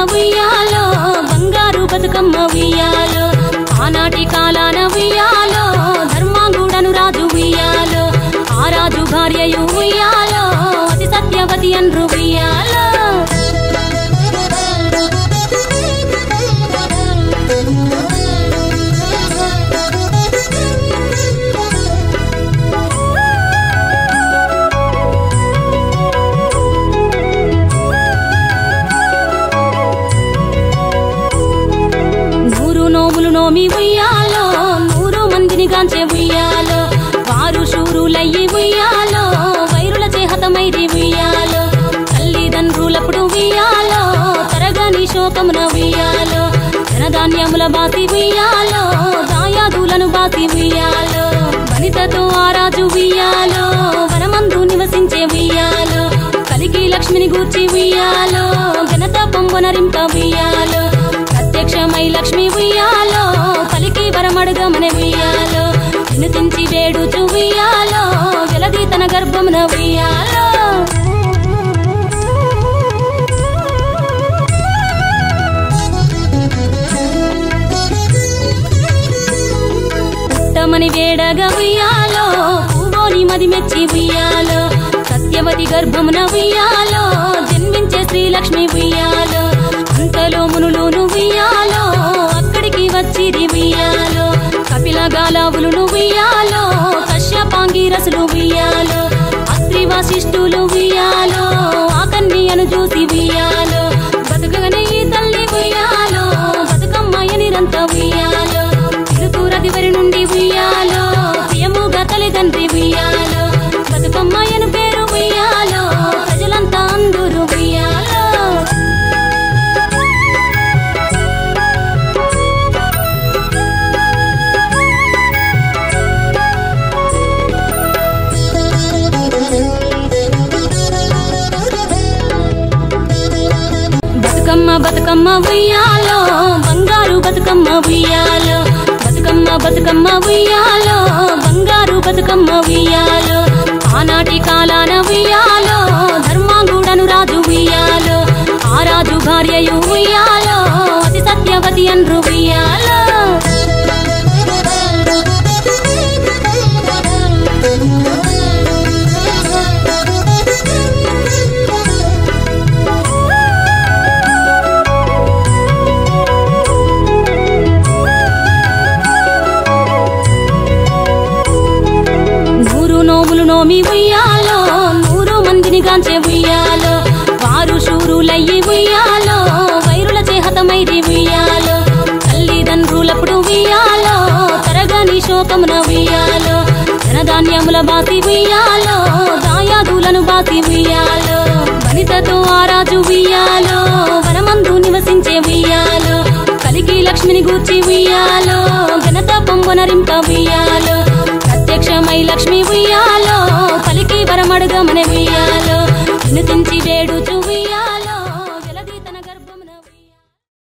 ఉయ్యాలో బంగారు బతుకమ్మ ఉయ్యాలో ఆనాటి కాలాన ఉయ్యాలో ధర్మాంగుడను రాజు ఉయ్యాలో ఆ రాజు భార్యయు ఉయ్యాలో అతి సత్యవతి అన్రు ఉయ్యాలో నూరు నోములు నోమి ఉయ్యాలో నూరు మందిని గాంచే ఉయ్యాలో వారు శూరులయ్యి ఉయ్యాలో వైరుల చేహతమైది ఉయ్యాలో తల్లిదండ్రులప్పుడు ఉయ్యాలో తరగని శోకమున ఉయ్యాలో ధనధాన్యముల బాసి ఉయ్యాలో దాయాదులను బాసి ఉయ్యాలో వనితతో ఆరాజు ఉయ్యాలో వనమందు నివసించే ఉయ్యాలో కలికి లక్ష్మిని గూర్చి ఉయ్యాలో ఘనత పొంగునరింప ఉయ్యాలో ప్రత్యక్షమై లక్ష్మి ఉయ్యాలో పలికి వరమడుగమని ఉయ్యాలో వినుతించి వేడుచు ఉయ్యాలో వెలది తన గర్భమున ఉయ్యాలో పుట్టమని వేడగా ఉయ్యాలో పువ్వోని మది మెచ్చి ఉయ్యాలో సత్యవతి గర్భమున ఉయ్యాలో జన్మించే శ్రీలక్ష్మి ఉయ్యాలో అంతలో మునులును ఉయ్యాలో అక్కడికి వచ్చిరి ఉయ్యాలో కపిల గాలావులు ఉయ్యాలో కశ్యపాంగి రసులు ఉయ్యాలో అత్రి వశిష్ఠులు ఉయ్యాలో ఆ కన్యను చూసి ఉయ్యాలో బతుకగనే ఈ తల్లి ఉయ్యాలో బతుకమ్మాయ నిరంత ఉయ్యాలో తిరుతూరది వరి నుండి ఉయ్యాలో ప్రియముగా తల్లిదండ్రి ఉయ్యాలో బతుకమ్మాయను పేరు ఉయ్యాలో ప్రజలంతా అందరూ ఉయ్యాలో బతుకమ్మ బతుకమ్మ ఉయ్యాలో బంగారు బతుకమ్మ ఉయ్యాలో బతుకమ్మ బతుకమ్మ ఉయ్యాలో బంగారు బతుకమ్మ ఉయ్యాలో ఆనాటి కాలాన ఉయ్యాలో ధర్మాంగుడను రాజు ఉయ్యాలో ఆ రాజు భార్యయు ఉయ్యాలో అతి సత్యవతి అన్రు ఉయ్యాలో నూరు నోములు నోమి ఉయ్యాలో నూరు మందిని గాంచే ఉయ్యాలో వారు శూరులయ్యి ఉయ్యాలో వైరుల చేహతమైది ఉయ్యాలో తల్లిదండ్రులప్పుడు ఉయ్యాలో తరగని శోకమున ఉయ్యాలో ధనధాన్యముల బాసి ఉయ్యాలో దాయాదులను బాసి ఉయ్యాలో వనితతో ఆరాజు ఉయ్యాలో వనమందు నివసించే ఉయ్యాలో కలికి లక్ష్మిని గూర్చి ఉయ్యాలో ఘనత పొంగునరింప ఉయ్యాలో ప్రత్యక్షమై లక్ష్మి ఉయ్యాలో పలికి వరమడుగమని ఉయ్యాలో వినుతించి వేడుచు